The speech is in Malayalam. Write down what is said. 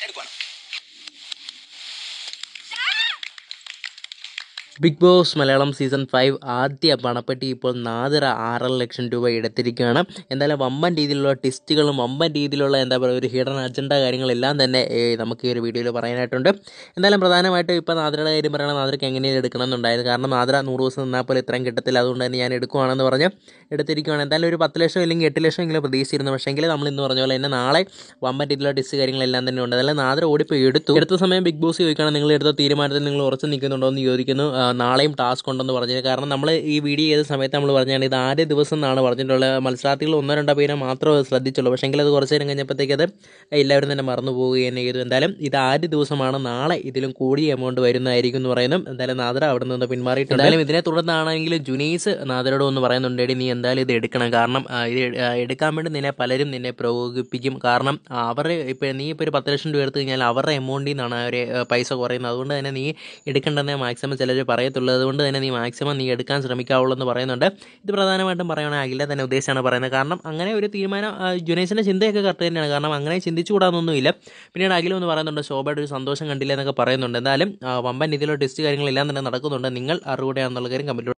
എടുക്കണം Bigg Boss Malayalam season five ആദ്യ പണപ്പെട്ടി ഇപ്പോൾ നാദിറ ആറര ലക്ഷം രൂപ എടുത്തിരിക്കുകയാണ് എന്തായാലും വമ്പൻ രീതിയിലുള്ള ടെസ്റ്റുകളും വമ്പൻ രീതിയിലുള്ള എന്താ പറയുക ഒരു ഹിഡൻ അജണ്ട കാര്യങ്ങളെല്ലാം തന്നെ ഏ, നമുക്ക് ഈ ഒരു വീഡിയോയിൽ പറയാനായിട്ടുണ്ട് എന്തായാലും പ്രധാനമായിട്ടും ഇപ്പോൾ നാദിറയുടെ കാര്യം പറയണം നാദിറയ്ക്ക് എങ്ങനെയും എടുക്കണം എന്നുണ്ടായിരുന്നു കാരണം നാദിറ നൂറ് ദിവസം നിന്നാൽ പോലും ഇത്രയും കിട്ടത്തില്ല അതുകൊണ്ട് തന്നെ ഞാൻ എടുക്കുവാണെന്ന് പറഞ്ഞ് എടുത്തിരിക്കുകയാണ് എന്തായാലും ഒരു പത്ത് ലക്ഷം അല്ലെങ്കിൽ എട്ട് ലക്ഷം എങ്കിലും പ്രതീക്ഷിച്ചിരുന്നു പക്ഷേങ്കിൽ നമ്മൾ ഇന്ന് പറഞ്ഞ പോലെ തന്നെ നാളെ വമ്പൻ രീതിയിലുള്ള ടെസ്റ്റ് കാര്യങ്ങളെല്ലാം തന്നെ ഉണ്ട് അതെല്ലാം നാദിറ ഓടിപ്പോയി എടുത്തു എടുത്ത സമയം ബിഗ് ബോസ് ചോദിക്കുകയാണ് നിങ്ങൾ എടുത്ത തീരുമാനത്തിൽ നിങ്ങൾ ഉറച്ചു നിൽക്കുന്നുണ്ടോ എന്ന് ചോദിക്കുന്നു ആ, നാളെയും ടാസ്ക് ഉണ്ടെന്ന് പറഞ്ഞു കാരണം നമ്മൾ ഈ വീഡിയോ ചെയ്ത സമയത്ത് നമ്മൾ പറഞ്ഞാണ് ഇത് ആദ്യ ദിവസം എന്നാണ് പറഞ്ഞിട്ടുള്ളത് മത്സരാർത്ഥികൾ ഒന്നോ രണ്ടോ പേരെ മാത്രമേ അത് ശ്രദ്ധിച്ചുള്ളൂ പക്ഷേങ്കിൽ അത് കുറച്ച് നേരം കഴിഞ്ഞപ്പോഴത്തേക്ക് അത് എല്ലാവരും തന്നെ മറന്നു പോവുകയും തന്നെ ചെയ്തു എന്തായാലും ഇത് ആദ്യ ദിവസമാണ് നാളെ ഇതിലും കൂടിയ എമൗണ്ട് വരുന്നതായിരിക്കും എന്ന് പറയുന്നു എന്തായാലും നാദര അവിടെ നിന്ന് പിന്മാറിയിട്ടുണ്ട് എന്തായാലും ഇതിനെ തുടർന്നാണെങ്കിലും ജുനീസ് നാദരോട് ഒന്ന് പറയുന്നുണ്ട് "എടി, നീ എന്തായാലും ഇത് എടുക്കണം കാരണം ആ, ഇത് എ- ആ, എടുക്കാൻ വേണ്ടി നിന്നെ പലരും നിന്നെ പ്രകോപിപ്പിക്കും കാരണം ആ, അവരുടെ ഇപ്പോൾ നീ ഇപ്പോൾ ഒരു പത്ത് ലക്ഷം രൂപ എടുത്തു കഴിഞ്ഞാൽ അവരുടെ എമൗണ്ടിൽ നിന്നാണ് അവർ പൈസ കുറയുന്നത് അതുകൊണ്ട് തന്നെ നീ എടുക്കേണ്ടെന്നേ മാക്സിമം ചിലർ പറയത്തുള്ളൂ അതുകൊണ്ട് തന്നെ നീ മാക്സിമം നീ എടുക്കാൻ ശ്രമിക്കാവുള്ളൂ എന്ന് പറയുന്നുണ്ട് ഇത് പ്രധാനമായിട്ടും പറയുകയാണെങ്കിൽ അഖില തന്നെ ഉദ്ദേശിച്ചാണ് പറയുന്നത് കാരണം അങ്ങനെ ഒരു തീരുമാനം ആ, ജുനൈസിൻ്റെ ചിന്തയൊക്കെ കറക്റ്റ് തന്നെയാണ് കാരണം അങ്ങനെ ചിന്തിച്ചുകൂടാന്നൊന്നുമില്ല പിന്നീട് അഖില ഒന്ന് പറയുന്നുണ്ട് ശോഭയുടെ ഒരു സന്തോഷം കണ്ടില്ല എന്നൊക്കെ പറയുന്നുണ്ട് എന്തായാലും ആ, വമ്പൻ രീതിയിലുള്ള ടെസ്റ്റ് കാര്യങ്ങളെല്ലാം തന്നെ നടക്കുന്നുണ്ട് നിങ്ങൾ അറിവുകയാണെന്നുള്ള കാര്യം കമ്മിറ്റി